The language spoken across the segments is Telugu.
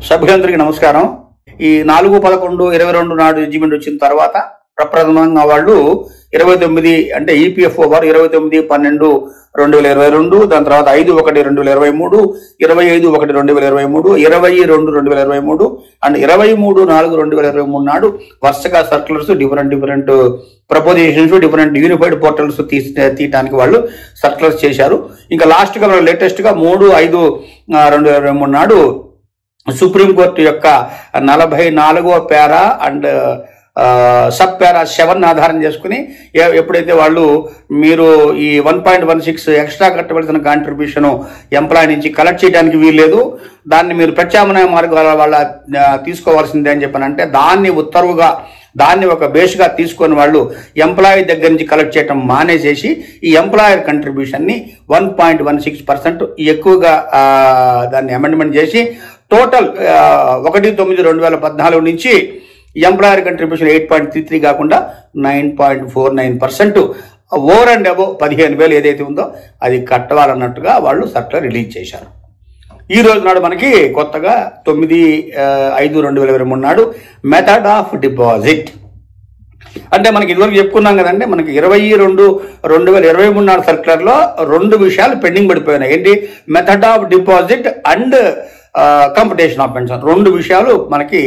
సభ్యులందరికీ నమస్కారం ఈ నాలుగు పదకొండు ఇరవై రెండు నాడు జడ్జిమెంట్ వచ్చిన తర్వాత ప్రప్రథమంగా వాళ్ళు ఇరవై తొమ్మిది అంటే ఈపీఎఫ్ఓ వారు ఇరవై తొమ్మిది పన్నెండు రెండు వేల ఇరవై రెండు దాని తర్వాత ఐదు ఒకటి రెండు వేల ఇరవై మూడు ఇరవై ఐదు ఒకటి రెండు వేల ఇరవై మూడు ఇరవై రెండు రెండు వేల ఇరవై మూడు అండ్ ఇరవై మూడు నాలుగు రెండు వేల ఇరవై మూడు నాడు వరుసగా circulars different different propositions different unified portals తీసి తీయడానికి వాళ్ళు సర్కులర్స్ చేశారు ఇంకా లాస్ట్ గా లేటెస్ట్ గా మూడు ఐదు ఆ, రెండు వేల ఇరవై మూడు నాడు సుప్రీంకోర్టు యొక్క నలభై నాలుగవ para and sub para seven ఆధారం చేసుకుని ఎ- ఎప్పుడైతే వాళ్ళు మీరు ఈ one point one six extra కట్టవలసిన కాంట్రిబ్యూషన్ ఎంప్లాయ్ నుంచి కలెక్ట్ చేయడానికి వీల్లేదు దాన్ని మీరు ప్రత్యామ్నాయ మార్గాల వల్ల ఆ, తీసుకోవాల్సిందే అని చెప్పానంటే దాన్ని ఉత్తర్వుగా దాన్ని ఒక బేస్గా తీసుకొని వాళ్ళు ఎంప్లాయీ దగ్గర నుంచి కలెక్ట్ చేయడం మానేసేసి ఈ ఎంప్లాయర్ కంట్రిబ్యూషన్ ని one point one six percent ఎక్కువగా ఆ, దాన్ని అమెండ్మెంట్ చేసి టోటల్ ఆ, ఒకటి తొమ్మిది రెండు వేల పద్నాలుగు నుంచి employer contribution eight point three three కాకుండా nine point four nine percent over and above పదిహేను వేలు ఏదైతే ఉందో అది కట్టవాలన్నట్టుగా వాళ్ళు సర్కులర్ రిలీజ్ చేశారు ఈ రోజు నాడు మనకి కొత్తగా తొమ్మిది ఆ, ఐదు రెండు వేల ఇరవై మూడు నాడు మెథడ్ ఆఫ్ డిపాజిట్ అంటే మనకి ఇదివరకు చెప్పుకున్నాం కదండి మనకి ఇరవై రెండు రెండు వేల ఇరవై మూడు నాడు సర్క్యులర్లో రెండు విషయాలు పెండింగ్ పడిపోయినాయి ఏంటి method of deposit and computation of pension రెండు విషయాలు మనకి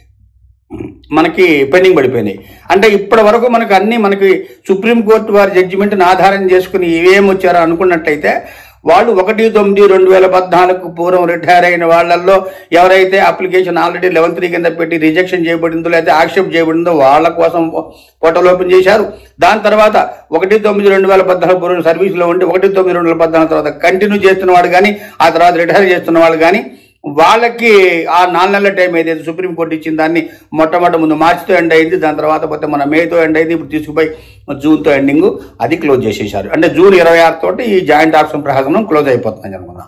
మనకి పెండింగ్ పడిపోయినాయి అంటే ఇప్పటి వరకు మనకు అన్ని మనకి సుప్రీంకోర్టు వారి జడ్జిమెంట్ని ఆధారం చేసుకుని ఏం వచ్చారో అనుకున్నట్టయితే వాళ్ళు ఒకటి తొమ్మిది రెండు వేల పద్నాలుగు పూర్వం రిటైర్ అయిన వాళ్ళల్లో ఎవరైతే అప్లికేషన్ ఆల్రెడీ లెవెన్ త్రీ కింద పెట్టి రిజెక్షన్ చేయబడిందో లేదా యాక్సెప్ట్ చేయబడిందో వాళ్ళ కోసం పోర్టల్ ఓపెన్ చేశారు దాని తర్వాత ఒకటి తొమ్మిది రెండు వేల పద్నాలుగు పూర్వం సర్వీస్లో ఉండి ఒకటి తొమ్మిది రెండు వేల పద్నాలుగు తర్వాత కంటిన్యూ చేస్తున్న వాడు కానీ ఆ తర్వాత రిటైర్ చేస్తున్న వాళ్ళు కానీ వాళ్ళకి ఆ నాలుగు నెలల టైం ఏదైతే సుప్రీంకోర్టు ఇచ్చిన దాన్ని మొట్టమొదటి ముందు మార్చితో ఎండ్ అయింది దాని తర్వాత పోతే మన మేతో ఎండ్ అయింది ఇప్పుడు తీసుకుపోయి జూన్తో ఎండింగ్ అది క్లోజ్ చేసేసారు అంటే జూన్ ఇరవై ఆరు తోటి ఈ జాయింట్ ఆప్షన్ ప్రహసనం క్లోజ్ అయిపోతుంది అనుకున్నాం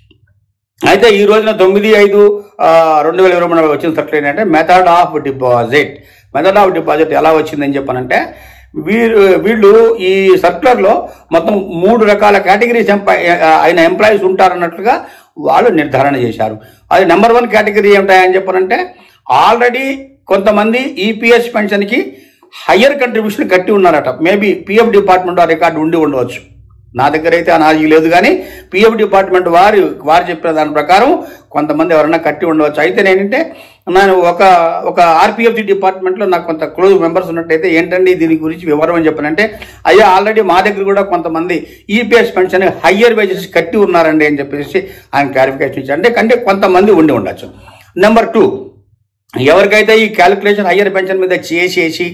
అయితే ఈ రోజున తొమ్మిది ఐదు ఆ, రెండు వేల ఇరవై మూడు వచ్చిన సర్కులర్ ఏంటంటే method of deposit method of deposit ఎలా వచ్చిందని చెప్పానంటే వీరు వీళ్ళు ఈ సర్కులర్లో మొత్తం మూడు రకాల కేటగిరీస్ ఎంప్లాయ్ అయిన ఎంప్లాయీస్ ఉంటారన్నట్లుగా వాళ్ళు నిర్ధారణ చేశారు అది నెంబర్ వన్ కేటగిరీ ఏమిటాయని చెప్పారంటే ఆల్రెడీ కొంతమంది ఈపీఎస్ పెన్షన్కి హయ్యర్ కంట్రిబ్యూషన్ కట్టి ఉన్నారట మేబీ పిఎఫ్ డిపార్ట్మెంట్ ఆ రికార్డు ఉండి ఉండవచ్చు నా దగ్గర అయితే ఆ నాలెడ్జ్ లేదు కానీ పిఎఫ్ డిపార్ట్మెంట్ వారు వారు చెప్పిన దాని ప్రకారం కొంతమంది ఎవరైనా కట్టి ఉండవచ్చు అయితే నేనంటే నేను ఒక ఒక ఆర్పిఎఫ్ డిపార్ట్మెంట్లో నాకు కొంత క్లోజ్ మెంబర్స్ ఉన్నట్టయితే ఏంటండి దీని గురించి వివరం అని చెప్పానంటే అయ్యా ఆల్రెడీ మా దగ్గర కూడా కొంతమంది ఈపీఎస్ పెన్షన్ హయ్యర్ వేజెస్ కట్టి ఉన్నారండి అని చెప్పేసి ఆయన క్లారిఫికేషన్ ఇచ్చారు అంటే కంటే కొంతమంది ఉండి ఉండొచ్చు నెంబర్ టూ ఎవరికైతే ఈ క్యాలిక్యులేషన్ హయ్యర్ పెన్షన్ మీద చేసేసి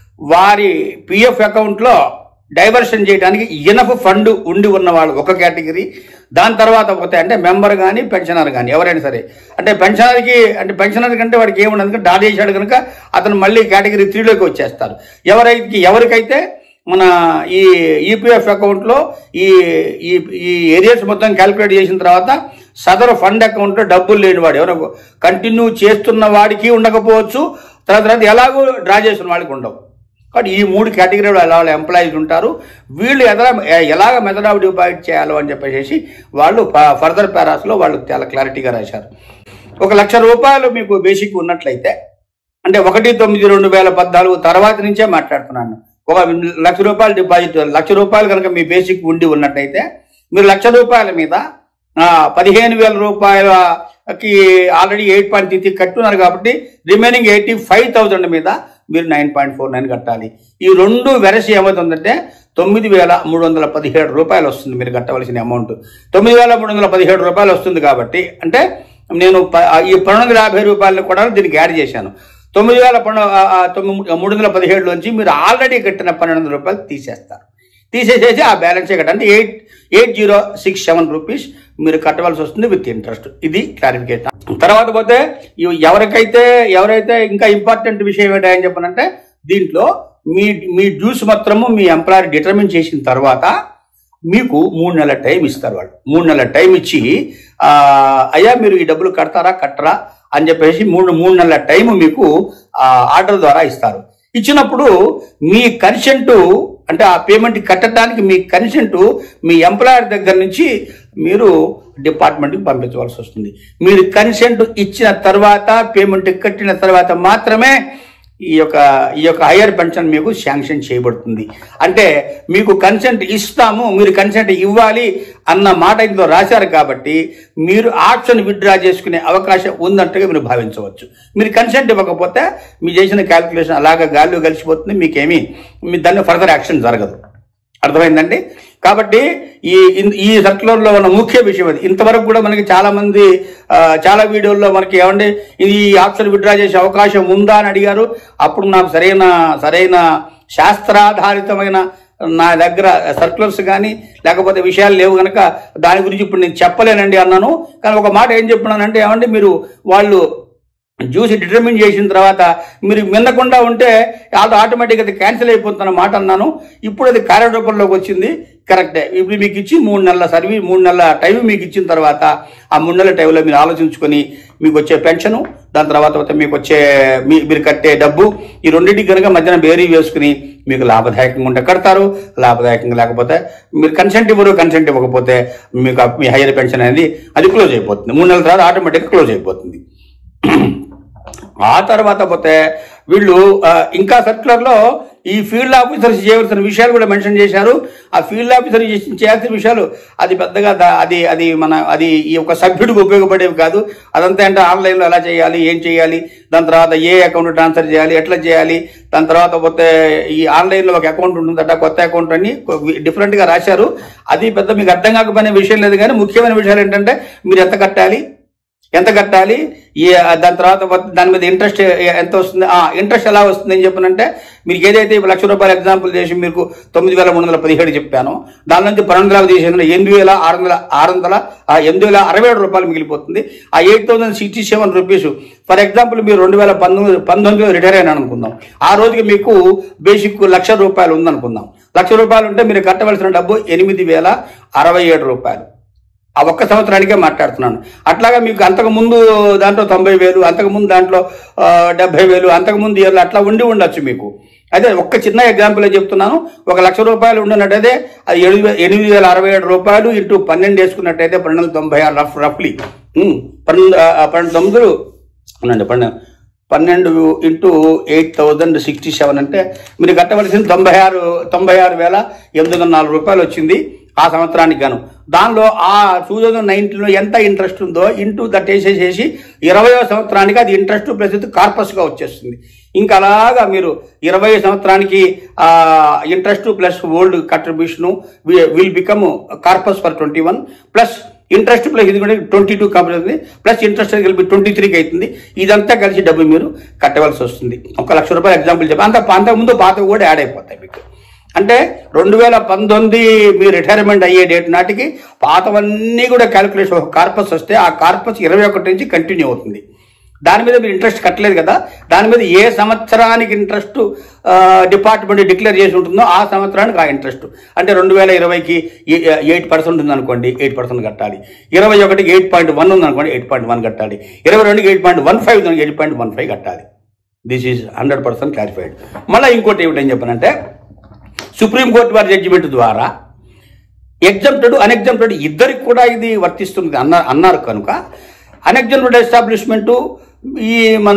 వారి పిఎఫ్ అకౌంట్లో డైవర్షన్ చేయడానికి ఇనఫ్ ఫండ్ ఉండి ఉన్న వాళ్ళు ఒక కేటగిరీ దాని తర్వాత పోతే అంటే మెంబర్ కానీ పెన్షనర్ కానీ ఎవరైనా సరే అంటే పెన్షనర్కి అంటే పెన్షనర్ కంటే వాడికి ఏముండదు కనుక డాట్ చేశాడు కనుక అతను మళ్ళీ కేటగిరీ త్రీలోకి వచ్చేస్తారు ఎవరైతే ఎవరికైతే మన ఈ ఈపీఎఫ్ అకౌంట్లో ఈ ఈ ఈ ఏరియాస్ మొత్తం క్యాలిక్యులేట్ చేసిన తర్వాత సదరు ఫండ్ అకౌంట్లో డబ్బులు లేనివాడు ఎవరో కంటిన్యూ చేస్తున్న వాడికి ఉండకపోవచ్చు తర్వాత తర్వాత ఎలాగో డ్రా చేస్తున్న వాడికి ఉండవు కాబట్టి ఈ మూడు కేటగిరీలో ఎలా ఎంప్లాయీస్ ఉంటారు వీళ్ళు ఎదర ఎలాగ మెథడ్ ఆఫ్ డిపాజిట్ చేయాలో అని చెప్పేసి వాళ్ళు ఫర్దర్ పారాస్లో వాళ్ళు చాలా క్లారిటీగా రాశారు ఒక లక్ష రూపాయలు మీకు బేసిక్ ఉన్నట్లయితే అంటే ఒకటి తొమ్మిది రెండు వేల పద్నాలుగు తర్వాత నుంచే మాట్లాడుతున్నాను ఒక లక్ష రూపాయలు డిపాజిట్ లక్ష రూపాయలు కనుక మీ బేసిక్ ఉండి ఉన్నట్టయితే మీరు లక్ష రూపాయల మీద ఆ, పదిహేను వేల రూపాయలకి ఆల్రెడీ ఎయిట్ పాయింట్ త్రీ కట్టున్నారు కాబట్టి రిమైనింగ్ ఎయిటీ ఫైవ్ థౌజండ్ మీద మీరు నైన్ పాయింట్ ఫోర్ నైన్ కట్టాలి ఈ రెండు వెరసి ఏమవుతుందంటే తొమ్మిది వేల మూడు వందల పదిహేడు రూపాయలు వస్తుంది మీరు కట్టవలసిన అమౌంట్ తొమ్మిది వేల మూడు వందల పదిహేడు రూపాయలు వస్తుంది కాబట్టి అంటే నేను ప- ఈ పన్నెండు వందల యాభై రూపాయలు కూడా దీనికి యాడ్ చేశాను తొమ్మిది వేల పన్నెండు ఆ, ఆ, తొమ్మిది మూడు వందల పదిహేడులోంచి మీరు ఆల్రెడీ కట్టిన పన్నెండు వందల రూపాయలు తీసేస్తారు తీసేసేసి ఆ బ్యాలెన్సే కట్ట అంటే eight eight zero six seven rupees మీరు కట్టవలసి వస్తుంది విత్ ఇంట్రెస్ట్ ఇది క్లారిఫికేషన్ తర్వాత పోతే ఇవి ఎవరికైతే ఎవరైతే ఇంకా ఇంపార్టెంట్ విషయం ఏంటని చెప్పనంటే దీంట్లో మీ మీ డ్యూస్ మాత్రము మీ ఎంప్లాయర్ డిటర్మిన్ చేసిన తర్వాత మీకు మూడు నెలల టైం ఇస్తారు వాళ్ళు మూడు నెలల టైం ఇచ్చి ఆ, అయ్యా మీరు ఈ డబ్బులు కడతారా కట్టరా అని చెప్పేసి మూడు మూడు నెలల టైం మీకు ఆ, ఆర్డర్ ద్వారా ఇస్తారు ఇచ్చినప్పుడు మీ కన్సెంట్ అంటే ఆ పేమెంట్ కట్టడానికి మీ కన్సెంట్ మీ ఎంప్లాయర్ దగ్గర నుంచి మీరు డిపార్ట్మెంట్కి పంపించవలసి వస్తుంది మీరు కన్సెంట్ ఇచ్చిన తర్వాత పేమెంట్ కట్టిన తర్వాత మాత్రమే ఈ యొక్క ఈ యొక్క హయ్యర్ పెన్షన్ మీకు శాంక్షన్ చేయబడుతుంది అంటే మీకు కన్సెంట్ ఇస్తాము మీరు కన్సెంట్ ఇవ్వాలి అన్న మాట ఇందులో రాశారు కాబట్టి మీరు ఆప్షన్ విత్డ్రా చేసుకునే అవకాశం ఉందంటగా మీరు భావించవచ్చు మీరు కన్సెంట్ ఇవ్వకపోతే మీరు చేసిన క్యాల్కులేషన్ అలాగా గాల్లో కలిసిపోతుంది మీకేమీ మీ దాన్ని ఫర్దర్ యాక్షన్ జరగదు అర్థమైందండి కాబట్టి ఈ ఇన్- ఈ సర్క్యులర్లో ఉన్న ముఖ్య విషయం అది ఇంతవరకు కూడా మనకి చాలా మంది ఆ, చాలా వీడియోల్లో మనకి ఏమండి ఈ ఆప్షన్ విత్డ్రా చేసే అవకాశం ఉందా అని అడిగారు అప్పుడు నాకు సరైన సరైన శాస్త్రాధారితమైన నా దగ్గర సర్క్యులర్స్ కానీ లేకపోతే విషయాలు లేవు కనుక దాని గురించి ఇప్పుడు నేను చెప్పలేనండి అన్నాను కానీ ఒక మాట ఏం చెప్తున్నానంటే ఏమండి మీరు వాళ్ళు చూసి డిటర్మిన్ చేసిన తర్వాత మీరు వినకుండా ఉంటే ఆటో ఆటోమేటిక్గా అది క్యాన్సిల్ అయిపోతున్న మాట అన్నాను ఇప్పుడు అది కార్యరూపంలోకి వచ్చింది కరెక్టే ఇప్పుడు మీకు ఇచ్చి మూడు నెలల సర్వీస్ మూడు నెలల టైం మీకు ఇచ్చిన తర్వాత ఆ మూడు నెలల టైంలో మీరు ఆలోచించుకొని మీకు వచ్చే పెన్షను దాని తర్వాత తర్వాత మీకు వచ్చే మీ- మీరు కట్టే డబ్బు ఈ రెండింటికి కనుక మధ్యన బేరీ వేసుకుని మీకు లాభదాయకంగా ఉంటే కడతారు లాభదాయకంగా లేకపోతే మీరు కన్సెంట్ ఇవ్వరు కన్సెంట్ ఇవ్వకపోతే మీకు ఆ- మీ హైయర్ పెన్షన్ అనేది అది క్లోజ్ అయిపోతుంది మూడు నెలల తర్వాత ఆటోమేటిక్గా క్లోజ్ అయిపోతుంది ఆ తర్వాత పోతే వీళ్ళు ఆ, ఇంకా సర్క్యులర్లో ఈ ఫీల్డ్ ఆఫీసర్స్ చేయవలసిన విషయాలు కూడా మెన్షన్ చేశారు ఆ ఫీల్డ్ ఆఫీసర్ చేసి- చేయాల్సిన విషయాలు అది పెద్దగా దా- అది అది మన అది ఈ ఒక సభ్యుడికి ఉపయోగపడేవి కాదు అదంతా అంటే ఆన్లైన్లో ఎలా చేయాలి ఏం చేయాలి దాని తర్వాత ఏ అకౌంట్ ట్రాన్స్ఫర్ చేయాలి ఎట్లా చేయాలి దాని తర్వాత పోతే ఈ ఆన్లైన్లో ఒక అకౌంట్ ఉంటుందట కొత్త అకౌంట్ అని డిఫరెంట్గా రాశారు అది పెద్ద మీకు అర్థం కాకపోయిన విషయం లేదు కానీ ముఖ్యమైన విషయాలు ఏంటంటే మీరు ఎంత కట్టాలి ఎంత కట్టాలి ఈ దాని తర్వాత వ- దాని మీద ఇంట్రెస్ట్ ఎంత వస్తుంది ఆ ఇంట్రెస్ట్ ఎలా వస్తుంది అని చెప్పనంటే మీరు ఏదైతే ఇప్పుడు లక్ష రూపాయలు ఎగ్జాంపుల్ చేసి మీకు తొమ్మిది వేల మూడు వందల పదిహేడు చెప్పాను దాని నుంచి పన్నెండు వేల తీసేసిన ఎనిమిది వేల ఆరు వందల ఆరు వందల ఆ ఎనిమిది వేల అరవై ఏడు రూపాయలు మిగిలిపోతుంది ఆ eight thousand sixty seven rupees for example మీరు రెండు వేల పంతొమ్మిది పంతొమ్మిదిలో రిటైర్ అయినా అనుకుందాం ఆ రోజుకి మీకు బేసిక్ లక్ష రూపాయలు ఉందనుకుందాం లక్ష రూపాయలు ఉంటే మీరు కట్టవలసిన డబ్బు ఎనిమిది వేల అరవై ఏడు రూపాయలు ఆ ఒక్క సంవత్సరానికే మాట్లాడుతున్నాను అట్లాగా మీకు అంతకు ముందు దాంట్లో తొంభై వేలు అంతకు ముందు దాంట్లో ఆ, డెబ్బై వేలు అంతకు ముందు ఇయర్లు అట్లా ఉండి ఉండొచ్చు మీకు అదే ఒక్క చిన్న ఎగ్జాంపుల్ చెప్తున్నాను ఒక లక్ష రూపాయలు ఉండినట్టయితే అది ఎనిమిది వే- ఎనిమిది వేల అరవై ఏడు రూపాయలు ఇంటూ పన్నెండు వేసుకున్నట్టయితే పన్నెండు వందల తొంభై ఆరు రఫ్ రఫ్లీ ఉమ్, పన్నెండు ఆ, ఆ, పన్నెండు తొమ్మిది అవునండి పన్నెండు పన్నెండు into eight thousand sixty seven అంటే మీరు కట్టవలసిన తొంభై ఆరు తొంభై ఆరు వేల ఎనిమిది వందల నాలుగు రూపాయలు వచ్చింది ఆ సంవత్సరానికి గాను దానిలో ఆ టూ థౌజండ్ నైన్టీన్లో ఎంత ఇంట్రెస్ట్ ఉందో ఇంటూ దట్ వేసేసేసి ఇరవయో సంవత్సరానికి అది ఇంట్రెస్ట్ ప్లస్ కార్పస్గా వచ్చేస్తుంది ఇంకా అలాగా మీరు ఇరవై సంవత్సరానికి interest plus old contribution will become corpus for twenty one plus interest plus ఇది కూడా ట్వంటీ టూ కంపెనీ అవుతుంది ప్లస్ ఇంట్రెస్ట్ కలిపి ట్వంటీ త్రీకి అవుతుంది ఇదంతా కలిసి డబ్బు మీరు కట్టవలసి వస్తుంది ఒక లక్ష రూపాయలు ఎగ్జాంపుల్ చెప్పి అంత అంతకు ముందు పాత కూడా యాడ్ అయిపోతాయి మీకు అంటే రెండు వేల పంతొమ్మిది మీ రిటైర్మెంట్ అయ్యే డేట్ నాటికి పాతవన్నీ కూడా క్యాలిక్యులేషన్ ఒక కార్పస్ వస్తే ఆ కార్పస్ ఇరవై ఒకటి నుంచి కంటిన్యూ అవుతుంది దాని మీద మీరు ఇంట్రెస్ట్ కట్టలేదు కదా దాని మీద ఏ సంవత్సరానికి ఇంట్రెస్ట్ డిపార్ట్మెంట్ డిక్లేర్ చేసి ఉంటుందో ఆ సంవత్సరానికి ఆ ఇంట్రెస్ట్ అంటే రెండు వేల ఇరవైకి ఎయిట్ పర్సెంట్ ఉందనుకోండి ఎయిట్ పర్సెంట్ కట్టాలి ఇరవై ఒకటికి ఎయిట్ పాయింట్ వన్ ఉందనుకోండి ఎయిట్ పాయింట్ వన్ కట్టాలి ఇరవై రెండుకి ఎయిట్ పాయింట్ వన్ ఫైవ్ ఉంది ఎయిట్ పాయింట్ వన్ ఫైవ్ కట్టాలి this is hundred percent clarified మళ్ళీ ఇంకోటి ఏమిటని చెప్పనంటే సుప్రీంకోర్టు వారి జడ్జిమెంట్ ద్వారా ఎగ్జామ్టెడ్ అన్ఎగ్జామ్టెడ్ ఇద్దరికి కూడా ఇది వర్తిస్తుంది అన్న అన్నారు కనుక అన్ఎగ్జామ్టెడ్ ఎస్టాబ్లిష్మెంటు ఈ మన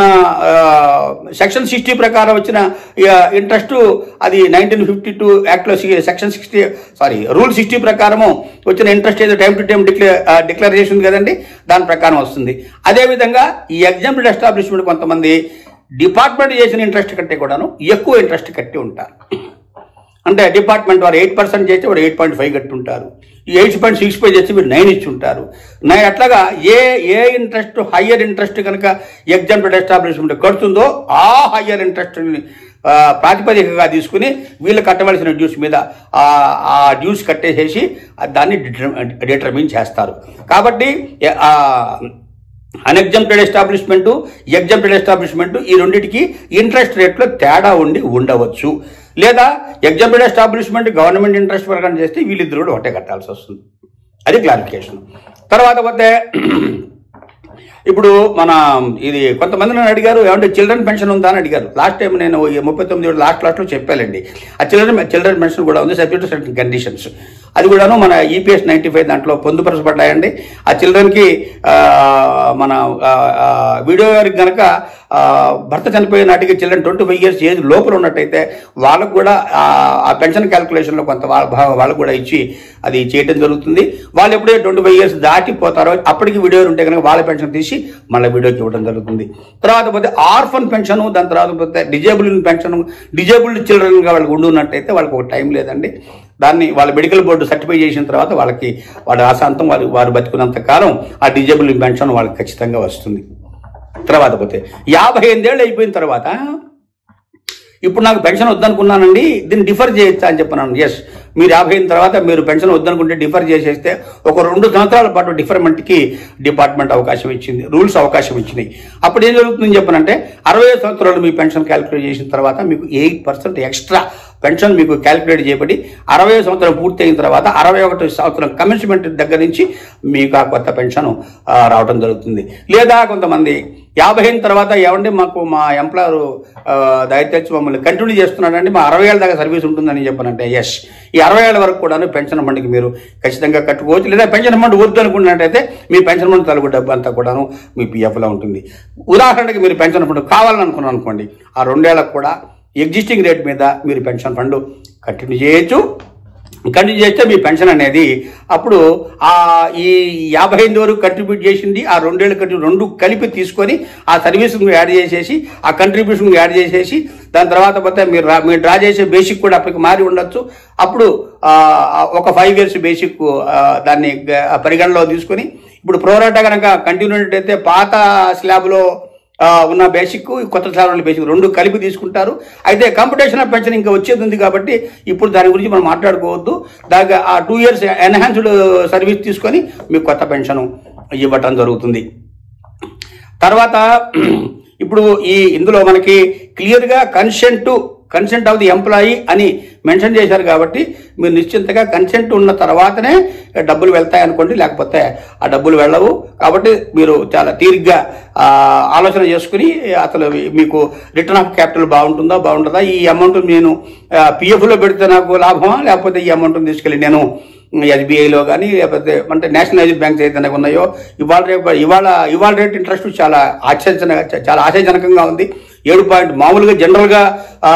సెక్షన్ సిక్స్టీ ప్రకారం వచ్చిన ఇంట్రెస్ట్ అది నైన్టీన్ ఫిఫ్టీ టూ యాక్ట్లో section sixty sorry rule sixty ప్రకారము వచ్చిన ఇంట్రెస్ట్ ఏదో time to time declare declare చేసి ఉంది కదండి దాని ప్రకారం వస్తుంది అదేవిధంగా ఈ ఎగ్జామ్టెడ్ ఎస్టాబ్లిష్మెంట్ కొంతమంది డిపార్ట్మెంట్ చేసిన ఇంట్రెస్ట్ కంటే కూడాను ఎక్కువ ఇంట్రెస్ట్ కట్టి ఉంటారు అంటే డిపార్ట్మెంట్ వారు ఎయిట్ పర్సెంట్ చేస్తే వారు ఎయిట్ పాయింట్ ఫైవ్ కట్టుంటారు ఎయిట్ పాయింట్ సిక్స్ ఫైవ్ చేస్తే మీరు నైన్ ఇచ్చి ఉంటారు నైన్ అట్లాగా ఏ ఏ ఇంట్రెస్ట్ హయ్యర్ ఇంట్రెస్ట్ కనుక ఎగ్జామ్టెడ్ ఎస్టాబ్లిష్మెంట్ కడుతుందో ఆ హయ్యర్ ఇంట్రెస్ట్ ప్రాతిపదికగా తీసుకుని వీళ్ళు కట్టవలసిన డ్యూస్ మీద ఆ- ఆ డ్యూస్ కట్టేసేసి దాన్ని డిటర్మిన్ చేస్తారు కాబట్టి ఆ, అన్ఎగ్జామ్టెడ్ ఎస్టాబ్లిష్మెంట్ ఎగ్జామ్టెడ్ ఎస్టాబ్లిష్మెంట్ ఈ రెండింటికి ఇంట్రెస్ట్ రేట్లో తేడా ఉండి ఉండవచ్చు లేదా ఎగ్జామ్టెడ్ ఎస్టాబ్లిష్మెంట్ గవర్నమెంట్ ఇంట్రెస్ట్ ప్రకారం చేస్తే వీళ్ళిద్దరు కూడా ఒకటే కట్టాల్సి వస్తుంది అది క్లారిఫికేషన్ తర్వాత పోతే ఇప్పుడు మన ఇది కొంతమంది నన్ను అడిగారు ఏమంటే చిల్డ్రన్ పెన్షన్ ఉందా అని అడిగారు లాస్ట్ టైం నేను ఈ ముప్పై తొమ్మిది లాస్ట్ లాస్ట్లో చెప్పానండి ఆ చిల్డ్రన్ చిల్డ్రన్ పెన్షన్ కూడా ఉంది సబ్జెక్ట్ సర్టన్ కండిషన్స్ అది కూడాను మన ఈపీఎస్ నైన్టీ ఫైవ్ దాంట్లో పొందుపరచబడ్డాయండి ఆ చిల్డ్రన్కి మన ఆ, ఆ, వీడియో గారికి గనక ఆ, భర్త చనిపోయిన నాటికి children twenty five years age లోపల ఉన్నట్టయితే వాళ్ళకు కూడా ఆ, ఆ పెన్షన్ క్యాల్కులేషన్లో కొంత వాళ్ళ భాగం వాళ్ళకు కూడా ఇచ్చి అది చేయడం జరుగుతుంది వాళ్ళు ఎప్పుడైతే ట్వంటీ ఫైవ్ ఇయర్స్ దాటిపోతారో అప్పటికి వీడియో ఉంటే కనుక వాళ్ళ పెన్షన్ తీసి మళ్ళీ వీడియోకి ఇవ్వడం జరుగుతుంది తర్వాత పోతే ఆర్ఫన్ పెన్షన్ దాని తర్వాత పోతే డిజేబుల్ పెన్షన్ డిజేబుల్డ్ చిల్డ్రన్గా వాళ్ళకి ఉండి ఉన్నట్టయితే వాళ్ళకి ఒక టైం లేదండి దాన్ని వాళ్ళ మెడికల్ బోర్డు సర్టిఫై చేసిన తర్వాత వాళ్ళకి వాడి ఆశాంతం వారు వారు బతుకున్నంత కాలం ఆ డిజేబుల్ పెన్షన్ వాళ్ళకి ఖచ్చితంగా వస్తుంది తర్వాత పోతే యాభై ఎనిమిదేళ్ళు అయిపోయిన తర్వాత ఇప్పుడు నాకు పెన్షన్ వద్దనుకున్నానండి దీన్ని డిఫర్ చేయొచ్చా అని చెప్పన్నాను ఎస్ మీరు యాభై అయిన తర్వాత మీరు పెన్షన్ వద్దనుకుంటే డిఫర్ చేసేస్తే ఒక రెండు సంవత్సరాల పాటు డిఫర్మెంట్కి డిపార్ట్మెంట్ అవకాశం ఇచ్చింది రూల్స్ అవకాశం ఇచ్చినాయి అప్పుడు ఏం జరుగుతుందని చెప్పనంటే అరవై ఐదు సంవత్సరాలు మీ పెన్షన్ క్యాలిక్యులేట్ చేసిన తర్వాత మీకు ఎయిట్ పర్సెంట్ ఎక్స్ట్రా పెన్షన్ మీకు క్యాలిక్యులేట్ చేయబడి అరవై సంవత్సరం పూర్తి అయిన తర్వాత అరవై ఒకటి సంవత్సరం కమిట్మెంట్ దగ్గర నుంచి మీకు ఆ కొత్త పెన్షన్ ఆ, రావడం జరుగుతుంది లేదా కొంతమంది యాభై అయిన తర్వాత ఏమండి మాకు మా ఎంప్లాయర్ దయచేసి మమ్మల్ని కంటిన్యూ చేస్తున్నాడండి మా అరవై ఏళ్ళ దాకా సర్వీస్ ఉంటుందని చెప్పానంటే ఎస్ ఈ అరవై ఏళ్ళ వరకు కూడాను పెన్షన్ ఫండ్కి మీరు ఖచ్చితంగా కట్టుకోవచ్చు లేదా పెన్షన్ ఫండ్ వద్దు అనుకున్నట్టయితే మీ పెన్షన్ ఫండ్ తలుగు డబ్బు అంతా కూడాను మీ పిఎఫ్లో ఉంటుంది ఉదాహరణకి మీరు పెన్షన్ ఫండ్ కావాలని అనుకున్నాను అనుకోండి ఆ రెండేళ్లకు కూడా ఎగ్జిస్టింగ్ రేట్ మీద మీరు పెన్షన్ ఫండ్ కంటిన్యూ చేయొచ్చు కంటిన్యూ చేస్తే మీ పెన్షన్ అనేది అప్పుడు ఆ ఈ యాభై ఎనిమిది వరకు కంట్రిబ్యూట్ చేసింది ఆ రెండేళ్ళు కంట్రి రెండు కలిపి తీసుకొని ఆ సర్వీస్ యాడ్ చేసేసి ఆ కంట్రిబ్యూషన్ యాడ్ చేసేసి దాని తర్వాత పోతే మీరు రా- మీరు డ్రా చేసే బేసిక్ కూడా అప్పటికి మారి ఉండొచ్చు అప్పుడు ఆ, ఒక ఫైవ్ ఇయర్స్ బేసిక్ ఆ, దాన్ని గ- పరిగణలో తీసుకొని ఇప్పుడు ప్రోరాటా కనుక కంటిన్యూ అయితే పాత స్లాబ్లో ఆ, ఉన్న బేసిక్ కొత్త స్లాబ్ బేసిక్ రెండు కలిపి తీసుకుంటారు అయితే కంపిటీషన్ ఆఫ్ పెన్షన్ ఇంకా వచ్చేది ఉంది కాబట్టి ఇప్పుడు దాని గురించి మనం మాట్లాడుకోవద్దు దానికి ఆ టూ ఇయర్స్ ఎన్హాన్స్డ్ సర్వీస్ తీసుకొని మీకు కొత్త పెన్షన్ ఇవ్వటం జరుగుతుంది తర్వాత ఇప్పుడు ఈ ఇందులో మనకి క్లియర్గా consent consent of the employee అని మెన్షన్ చేశారు కాబట్టి మీరు నిశ్చింతగా కన్సెంట్ ఉన్న తర్వాతనే డబ్బులు వెళ్తాయి అనుకోండి లేకపోతే ఆ డబ్బులు వెళ్ళవు కాబట్టి మీరు చాలా తీరిగ్గా ఆ, ఆలోచన చేసుకుని అసలు మీకు రిటర్న్ ఆఫ్ క్యాపిటల్ బాగుంటుందా బాగుంటుందా ఈ అమౌంట్ నేను పిఎఫ్లో పెడితే నాకు లాభమా లేకపోతే ఈ అమౌంట్ని తీసుకెళ్ళి నేను ఎస్బీఐలో కానీ లేకపోతే అంటే నేషనలైజ్డ్ బ్యాంక్స్ ఏదైనా ఉన్నాయో ఇవాళ రేపు ఇవాళ ఇవాళ రేట్ ఇంట్రెస్ట్ చాలా ఆశ్చర్యజన చాలా ఆశ్చర్యజనకంగా ఉంది ఏడు పాయింట్ మామూలుగా జనరల్గా ఆ,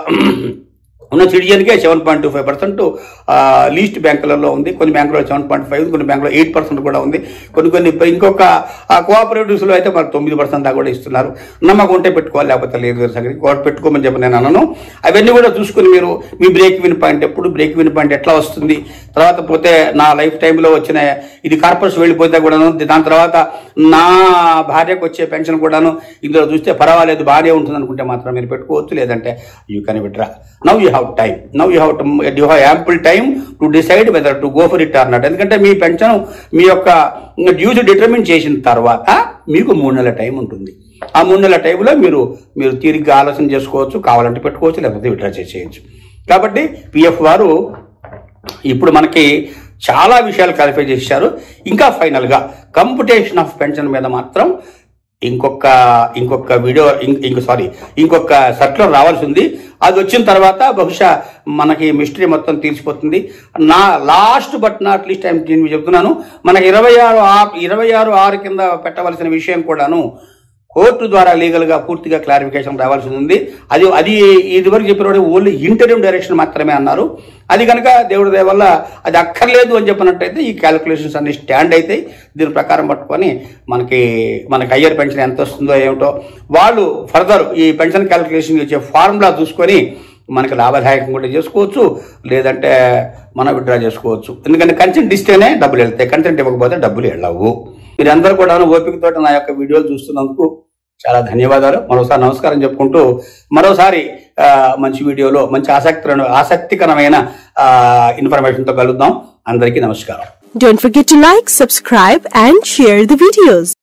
ఉన్న సిటిజన్కే seven point two five percent least బ్యాంకులలో ఉంది కొన్ని బ్యాంకులో సెవెన్ పాయింట్ ఫైవ్ కొన్ని బ్యాంకులో ఎయిట్ పర్సెంట్ కూడా ఉంది కొన్ని కొన్ని ఇంకొక కోఆపరేటివ్స్లో అయితే మరి తొమ్మిది పర్సెంట్ దాకా కూడా ఇస్తున్నారు నమ్మకం ఉంటే పెట్టుకోవాలి లేకపోతే లేదు వేరే సంగతి కోట్ పెట్టుకోమని చెప్పి నేను అన్నాను అవన్నీ కూడా చూసుకుని మీరు మీ బ్రేక్ విన్ పాయింట్ ఎప్పుడు బ్రేక్ విన్ పాయింట్ ఎట్లా వస్తుంది తర్వాత పోతే నా లైఫ్ టైంలో వచ్చిన ఇది కార్పొరేషన్ వెళ్ళిపోతే కూడాను దాని తర్వాత నా భార్యకు వచ్చే పెన్షన్ కూడాను ఇందులో చూస్తే పర్వాలేదు బాగానే ఉంటుంది అనుకుంటే మాత్రం మీరు పెట్టుకోవచ్చు లేదంటే you can withdraw now you have time now you have you have ample time to decide whether to go for it or not ఎందుకంటే మీ పెన్షన్ మీ యొక్క డ్యూస్ డిటర్మిన్ చేసిన తర్వాత మీకు మూడు నెలల టైం ఉంటుంది ఆ మూడు నెలల టైంలో మీరు మీరు తీరిగ్గా ఆలోచన చేసుకోవచ్చు కావాలంటే పెట్టుకోవచ్చు లేకపోతే విడ్రా చేసేయచ్చు కాబట్టి పిఎఫ్ వారు ఇప్పుడు మనకి చాలా విషయాలు క్లారిఫై చేశారు ఇంకా ఫైనల్గా కంపిటీషన్ ఆఫ్ పెన్షన్ మీద మాత్రం ఇంకొక ఇంకొక వీడియో ఇం- ఇంకో సారీ ఇంకొక సర్క్యులర్ రావాల్సి ఉంది అది వచ్చిన తర్వాత బహుశా మనకి మిస్టరీ మొత్తం తీర్చిపోతుంది నా last but not least time నేను చెప్తున్నాను మనకి ఇరవై ఆరు ఆ- ఇరవై ఆరు ఆరు కింద పెట్టవలసిన విషయం కూడాను కోర్టు ద్వారా లీగల్ గా పూర్తిగా క్లారిఫికేషన్ రావాల్సి ఉంది అది అది ఇదివరకు చెప్పిన ఓన్లీ ఇంటర్వ్యూ డైరెక్షన్ మాత్రమే అన్నారు అది కనుక దేవుడి దయ వల్ల అది అక్కర్లేదు అని చెప్పినట్టయితే ఈ క్యాలిక్యులేషన్స్ అన్ని స్టాండ్ అవుతాయి దీని ప్రకారం పట్టుకొని మనకి మనకి హయ్యర్ పెన్షన్ ఎంత వస్తుందో ఏమిటో వాళ్ళు ఫర్దర్ ఈ పెన్షన్ క్యాలిక్యులేషన్ ఇచ్చే ఫార్ములా చూసుకొని మనకి లాభదాయకం కూడా చేసుకోవచ్చు లేదంటే మనం విత్డ్రా చేసుకోవచ్చు ఎందుకంటే కన్సెంట్ ఇస్తేనే డబ్బులు వెళ్తాయి కన్సెంట్ ఇవ్వకపోతే డబ్బులు వెళ్ళవు మీరందరూ కూడా ఓపికతో నా యొక్క వీడియోలు చూస్తున్నందుకు చాలా ధన్యవాదాలు మరోసారి నమస్కారం చెప్పుకుంటూ మరోసారి ఆ, మంచి వీడియోలో మంచి ఆసక్తి ఆసక్తికరమైన ఇన్ఫర్మేషన్తో కలుద్దాం అందరికీ నమస్కారం Don't forget to like, subscribe and share the videos.